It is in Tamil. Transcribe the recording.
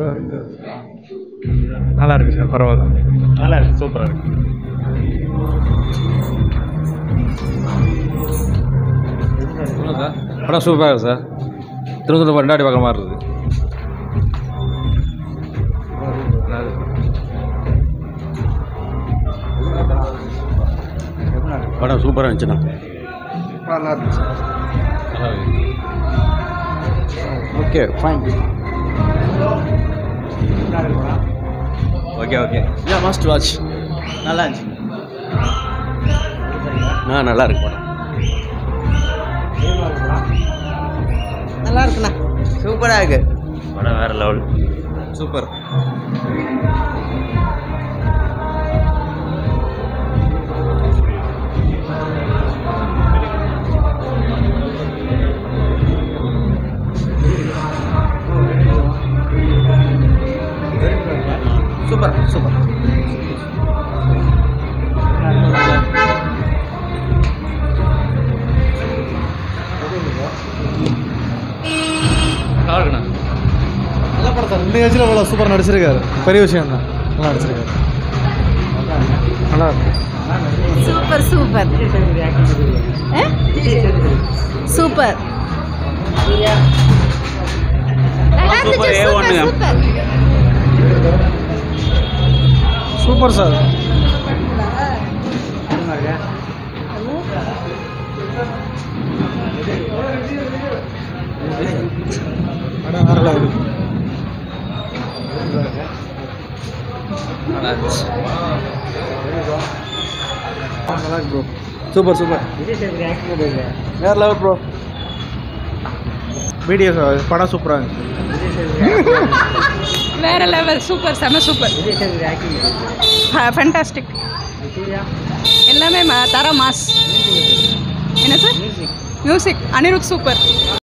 ப்ரோ நல்லா இருக்கு சார் பரவாயில்ல நல்லா இருக்கு சூப்பராக இருக்கு சொல்லுங்கள் சார் படம் சூப்பராக இருக்குது சார் திருவனந்தபுரம் ரெண்டாடி பார்க்குற மாதிரி இருக்குது படம் சூப்பராக இருந்துச்சுண்ணா நல்லா இருக்கு சார் நல்லா இருக்கு okay fine okay okay yeah must watch நல்லா இருந்துச்சு ஆ நல்லா இருக்கு படம் நல்லா இருக்குண்ணா சூப்பராக இருக்கு படம் வேறு லெவல் சூப்பர் சூப்பர் சூப்பர் நல்லா இருக்குண்ணா நல்ல படம் சார் இந்த ஏஜில் இவ்வளோ சூப்பர் நடிச்சிருக்காரு பெரிய விஷயம் தான் நல்லா நடிச்சிருக்காரு நல்லா இருக்கு சூப்பர் சூப்பர் சூப்பர் நல்லா இருந்துச்சு சூப்பர் சூப்பர் சூப்பர் சார் படம் வேற level. நல்லா இருக்கு ப்ரோ சூப்பர் சூப்பர் வேற லெவல் ப்ரோ வீடியோ படம் சூப்பராக இருந்துச்சு வேற லெவல் சூப்பர் செம சூப்பர் ஃபேண்டாஸ்டிக் எல்லாமே ம- தர மாஸ் என்ன சார் மியூசிக் அனிருத் சூப்பர்